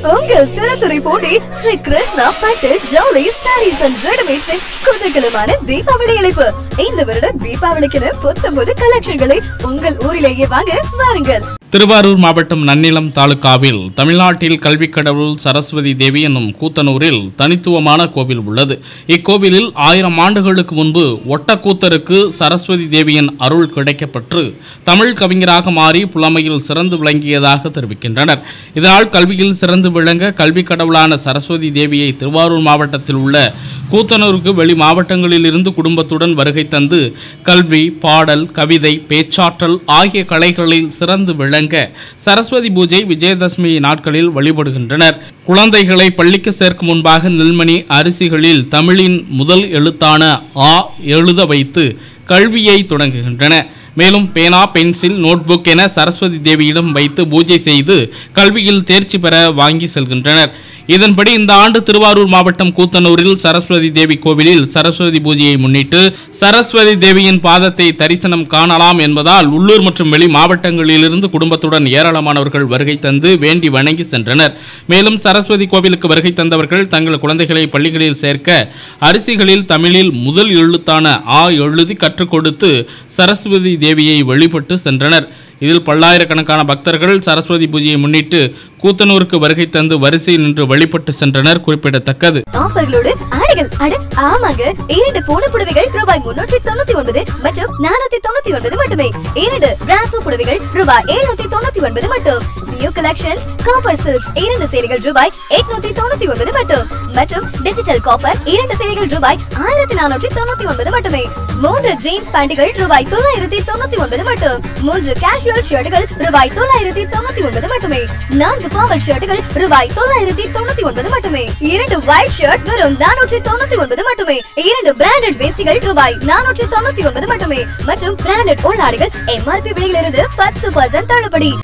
உங்கள் திறத்துறை போட்டி ஸ்ரீ கிருஷ்ணா பட்டு ஜவுளி சாரீஸ் அண்ட் ரெடிமேட்ஸின் குதூகலமான தீபாவளி அழைப்பு இந்த வருட தீபாவளிக்கென புத்தம்பது கலெக்ஷன்களை உங்கள் ஊரிலேயே வாங்க வாருங்கள் திருவாரூர் மாவட்டம் நன்னிலம் தாலுகாவில் தமிழ்நாட்டில் கல்விக் கடவுள் சரஸ்வதி தேவி என்னும் கூத்தனூரில் தனித்துவமான கோவில் உள்ளது இக்கோவிலில் ஆயிரம் ஆண்டுகளுக்கு முன்பு ஒட்டக்கூத்தருக்கு சரஸ்வதி தேவியின் அருள் கிடைக்கப்பெற்று தமிழ் கவிஞராக மாறி புலமையில் சிறந்து விளங்கியதாக தெரிவிக்கின்றனர் இதனால் கல்வியில் சிறந்து விளங்க கல்விக் கடவுளான சரஸ்வதி தேவியை திருவாரூர் மாவட்டத்தில் உள்ள கூத்தனூருக்கு வெளி மாவட்டங்களில் இருந்து குடும்பத்துடன் வருகை தந்து கல்வி பாடல் கவிதை பேச்சாற்றல் ஆகிய கலைகளில் சிறந்து விளங்க சரஸ்வதி பூஜை விஜயதசமி நாட்களில் வழிபடுகின்றனர் குழந்தைகளை பள்ளிக்கு சேர்க்கும் முன்பாக நெல்மணி அரிசிகளில் தமிழின் முதல் எழுத்தான ஆ எழுத வைத்து கல்வியை தொடங்குகின்றன மேலும் பேனா பென்சில் நோட்புக் என சரஸ்வதி தேவியிடம் வைத்து பூஜை செய்து கல்வியில் தேர்ச்சி பெற வாங்கி செல்கின்றனர் இதன்படி இந்த ஆண்டு திருவாரூர் மாவட்டம் கூத்தனூரில் சரஸ்வதி தேவி கோவிலில் சரஸ்வதி பூஜையை முன்னிட்டு சரஸ்வதி தேவியின் பாதத்தை தரிசனம் காணலாம் என்பதால் உள்ளூர் மற்றும் வெளி மாவட்டங்களிலிருந்து குடும்பத்துடன் ஏராளமானவர்கள் வருகை தந்து வேண்டி வணங்கி சென்றனர் மேலும் சரஸ்வதி கோவிலுக்கு வருகை தந்தவர்கள் தங்கள் குழந்தைகளை பள்ளிகளில் சேர்க்க அரிசிகளில் தமிழில் முதல் எழுத்தான ஆ எழுதி கற்றுக் கொடுத்து சரஸ்வதி தேவியை வழிபட்டு சென்றனர் இதில் பல்லாயிரக்கணக்கான பக்தர்கள் சரஸ்வதி பூஜையை முன்னிட்டு கூத்தனூருக்கு வருகை தந்து வரிசையில் நின்று வழிபட்டு சென்றனர் குறிப்பிடத்தக்கது ஆஃபர்களோடு ஆடைகள் அட ஆமாங்க இரண்டு பூன புடவைகள் ரூபாய் முன்னூற்றி தொண்ணூத்தி ஒன்பது மற்றும் நானூத்தி தொண்ணூத்தி ஒன்பது மட்டுமே இரண்டு பிராசோ புடவைகள் ரூபாய் எழுநூத்தி தொண்ணூத்தி ஒன்பது மட்டும் நியூ கலெக்ஷன்ஸ் காப்பர் சில்க்ஸ் இரண்டு சேலைகள் ரூபாய் எட்நூத்தி தொண்ணூத்தி ஒன்பது மட்டும் மற்றும் டிஜிட்டல் காப்பர் இரண்டு சேலைகள் ரூபாய் ஆயிரத்தி நானூற்றி தொண்ணூத்தி ஒன்பது மட்டுமே மூன்று ஜீன்ஸ் பேண்டுகள் ரூபாய் தொள்ளாயிரத்தி தொண்ணூத்தி ஒன்பது மட்டும் மூன்று கேஷுவல் ஷர்ட்டுகள் ரூபாய் தொள்ளாயிரத்தி தொண்ணூத்தி ஒன்பது மட்டுமே நான்கு ஃபார்மல் ஷர்ட்டுகள் ரூபாய் தொள்ளாயிரத்தி தொண்ணூத்தி ஒன்பது மட்டுமே இரண்டு ஒயிட் ஷர்ட் வெறும் நானூற்றி தொண்ணூத்தி ஒன்பது மட்டுமே இரண்டு பிராண்டட் வேஷ்டிகள் ரூபாய் நானூற்றி தொண்ணூத்தி ஒன்பது மட்டுமே மற்றும் பிராண்டட் உள்நாடுகள் எம்ஆர்பி விலையிலிருந்து பத்து பர்சன்ட் தள்ளுபடி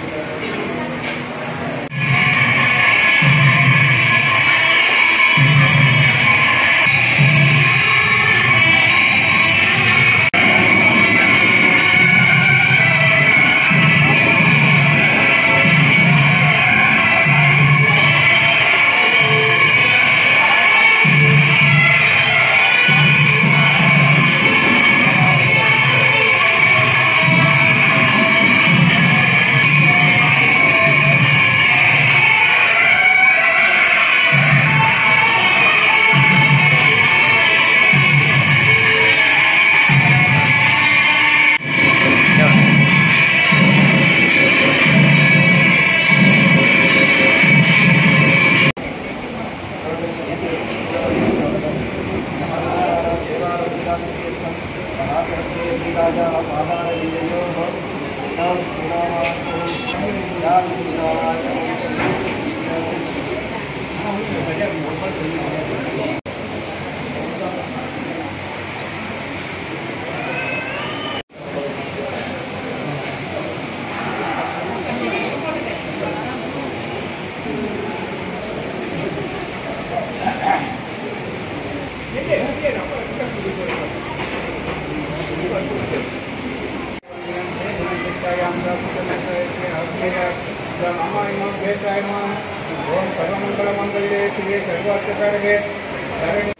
ஓம் சர்வமங்கல மங்கலே சிவே சர்வார்த்தகாரகே சரணி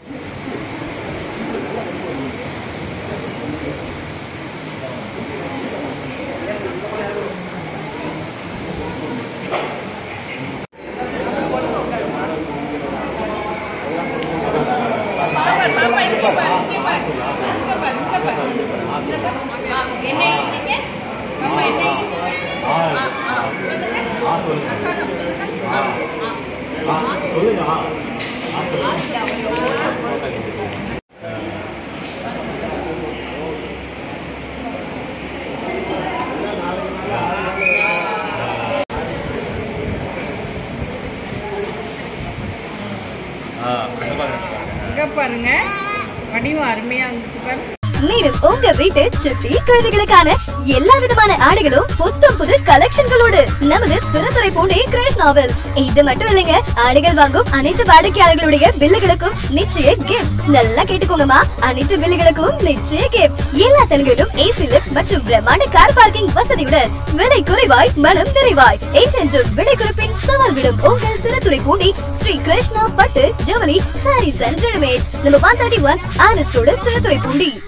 இங்க பாருங்க வடிவம் அருமையா இருந்துச்சு பாருங்க மேலும் உங்க வீட்டு சுட்டி குழந்தைகளுக்கான எல்லா விதமான ஆடைகளும் புத்தம் புது கலெக்ஷன்களோடு நமது திருத்துறை பூண்டி கிருஷ்ணாவில் இது மட்டும் இல்லைங்க ஆடைகள் வாங்கும் அனைத்து வாடிக்கையாளர்களுடைய பில்லுகளுக்கும் நிச்சய கிஃப்ட் நல்லா கேட்டுக்கோங்கம்மா அனைத்து பில்லுகளுக்கும் நிச்சய கிஃப்ட் எல்லா தலங்களிலும் ஏசி லிஃப்ட் மற்றும் பிரம்மாண்ட கார் பார்க்கிங் வசதியுடன் விலை குறைவாய் மனம் நிறைவாய் ஏற்றென்றும் விலை குறைப்பின் சவால் விடும் உங்கள் திருத்துறை பூண்டி ஸ்ரீ கிருஷ்ணா பட்டு ஜவுளி சாரீஸ் அண்ட் ரெடிமேட்ஸ் நம்ம ஒன் தேர்ட்டி ஒன் ஆனஸ்டோடு திருத்துறை பூண்டி